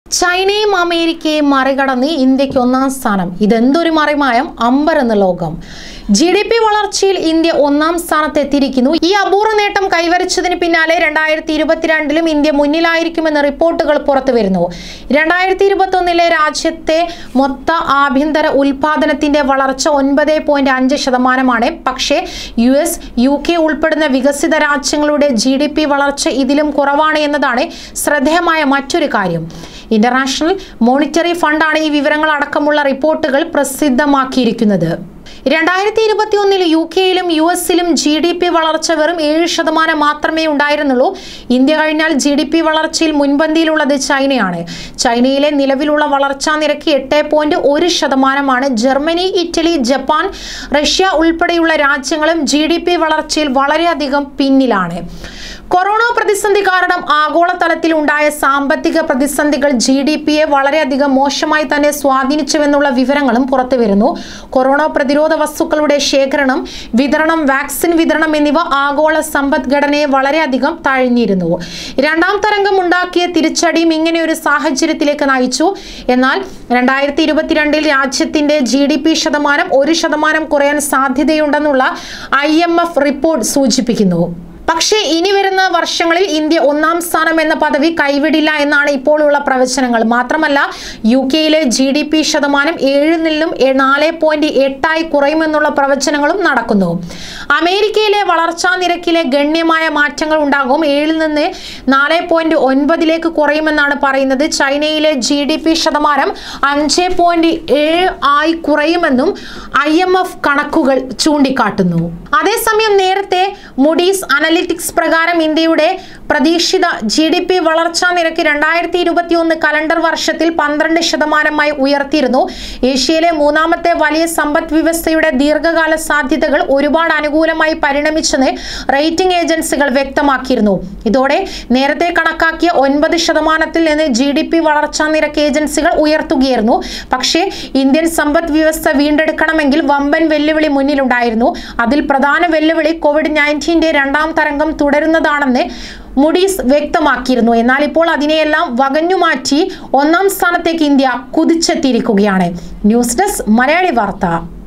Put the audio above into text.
ചൈനയും അമേരിക്കയും മറികടന്ന് ഇന്ത്യക്ക് ഒന്നാം സ്ഥാനം ഇതെന്തൊരു മറിമായം അമ്പരെന്ന് ലോകം ജി ഡി പി വളർച്ചയിൽ ഇന്ത്യ ഒന്നാം സ്ഥാനത്ത് എത്തിയിരിക്കുന്നു ഈ അപൂർവ നേട്ടം കൈവരിച്ചതിന് പിന്നാലെ രണ്ടായിരത്തി ഇരുപത്തിരണ്ടിലും ഇന്ത്യ മുന്നിലായിരിക്കുമെന്ന് റിപ്പോർട്ടുകൾ പുറത്തു വരുന്നു രണ്ടായിരത്തി ഇരുപത്തൊന്നിലെ രാജ്യത്തെ മൊത്ത ആഭ്യന്തര ഉൽപാദനത്തിന്റെ വളർച്ച ഒൻപത് പോയിന്റ് അഞ്ച് ശതമാനമാണ് പക്ഷേ യു എസ് യു കെ ഉൾപ്പെടുന്ന വികസിത രാജ്യങ്ങളുടെ ജി ഡി പി വളർച്ച ഇതിലും കുറവാണ് എന്നതാണ് ശ്രദ്ധേയമായ മറ്റൊരു കാര്യം ഇന്റർനാഷണൽ മോണിറ്ററി ഫണ്ടാണ് ഈ വിവരങ്ങൾ അടക്കമുള്ള റിപ്പോർട്ടുകൾ പ്രസിദ്ധമാക്കിയിരിക്കുന്നത് രണ്ടായിരത്തി ഇരുപത്തി ഒന്നിൽ യു കെയിലും യു എസിലും ജി ഡി പി വളർച്ച വെറും ഏഴ് ശതമാനം മാത്രമേ ഉണ്ടായിരുന്നുള്ളൂ ഇന്ത്യ കഴിഞ്ഞാൽ ജി ഡി പി വളർച്ചയിൽ മുൻപന്തിയിലുള്ളത് ചൈനയാണ് ചൈനയിലെ നിലവിലുള്ള വളർച്ചാ നിരക്ക് എട്ട് പോയിന്റ് ഒരു ശതമാനമാണ് ജർമ്മനി ഇറ്റലി ജപ്പാൻ റഷ്യ ഉൾപ്പെടെയുള്ള രാജ്യങ്ങളും ജി ഡി പി വളർച്ചയിൽ വളരെയധികം പിന്നിലാണ് കൊറോണ പ്രതിസന്ധി കാരണം ആഗോളതലത്തിൽ ഉണ്ടായ സാമ്പത്തിക പ്രതിസന്ധികൾ ജി ഡി പിയെ വളരെയധികം മോശമായി തന്നെ സ്വാധീനിച്ചുവെന്നുള്ള വിവരങ്ങളും പുറത്തുവരുന്നു കൊറോണ പ്രതിരോധ വസ്തുക്കളുടെ ശേഖരണം വിതരണം വാക്സിൻ വിതരണം എന്നിവ ആഗോള സമ്പദ്ഘടനയെ വളരെയധികം താഴ്ന്നിരുന്നു രണ്ടാം തരംഗം ഉണ്ടാക്കിയ തിരിച്ചടിയും ഇങ്ങനെ ഒരു സാഹചര്യത്തിലേക്ക് നയിച്ചു എന്നാൽ രണ്ടായിരത്തി ഇരുപത്തിരണ്ടിൽ രാജ്യത്തിന്റെ ജി ഡി പി ശതമാനം ഒരു ശതമാനം കുറയാൻ സാധ്യതയുണ്ടെന്നുള്ള ഐ എം എഫ് റിപ്പോർട്ട് സൂചിപ്പിക്കുന്നു പക്ഷേ ഇനി വരുന്ന വർഷങ്ങളിൽ ഇന്ത്യ ഒന്നാം സ്ഥാനം എന്ന പദവി കൈവിടില്ല എന്നാണ് ഇപ്പോഴുള്ള പ്രവചനങ്ങൾ മാത്രമല്ല യു കെയിലെ ജി ഡി പി ശതമാനം ഏഴിൽ നിന്നും നാല് പോയിന്റ് എട്ടായി കുറയുമെന്നുള്ള പ്രവചനങ്ങളും നടക്കുന്നു അമേരിക്കയിലെ വളർച്ചാ നിരക്കിലെ ഗണ്യമായ മാറ്റങ്ങൾ ഉണ്ടാകും ഏഴിൽ നിന്ന് നാല് പോയിന്റ് ഒൻപതിലേക്ക് കുറയുമെന്നാണ് പറയുന്നത് ചൈനയിലെ ജി ഡി പി ശതമാനം അഞ്ച് പോയിന്റ് ഏഴ് ആയി കുറയുമെന്നും ഐ എം എഫ് കണക്കുകൾ ചൂണ്ടിക്കാട്ടുന്നു അതേസമയം നേരത്തെ മുഡീസ് അനലിറ്റിക്സ് പ്രകാരം ഇന്ത്യയുടെ പ്രതീക്ഷിത ജി ഡി പി വളർച്ചാ നിരക്ക് രണ്ടായിരത്തി ഇരുപത്തി ഒന്ന് കലണ്ടർ വർഷത്തിൽ പന്ത്രണ്ട് ശതമാനമായി ഉയർത്തിയിരുന്നു ഏഷ്യയിലെ മൂന്നാമത്തെ വലിയ സമ്പദ് വ്യവസ്ഥയുടെ ദീർഘകാല സാധ്യതകൾ ഒരുപാട് അനുകൂലമായി പരിണമിച്ചെന്ന് റേറ്റിംഗ് ഏജൻസികൾ വ്യക്തമാക്കിയിരുന്നു ഇതോടെ നേരത്തെ കണക്കാക്കിയ ഒൻപത് ശതമാനത്തിൽ നിന്ന് ജി ഡി പി വളർച്ചാ നിരക്ക് ഏജൻസികൾ ഉയർത്തുകയായിരുന്നു പക്ഷേ ഇന്ത്യൻ സമ്പദ് വ്യവസ്ഥ വീണ്ടെടുക്കണമെങ്കിൽ വമ്പൻ വെല്ലുവിളി മുന്നിലുണ്ടായിരുന്നു അതിൽ പ്രധാന വെല്ലുവിളി കോവിഡ് നയൻറ്റീൻ്റെ രണ്ടാം തരംഗം തുടരുന്നതാണെന്ന് മുഡീസ് വ്യക്തമാക്കിയിരുന്നു എന്നാൽ ഇപ്പോൾ അതിനെയെല്ലാം വകഞ്ഞുമാറ്റി ഒന്നാം സ്ഥാനത്തേക്ക് ഇന്ത്യ കുതിച്ചെത്തിയിരിക്കുകയാണ് ന്യൂസ് ഡെസ്ക് മലയാളി വാർത്ത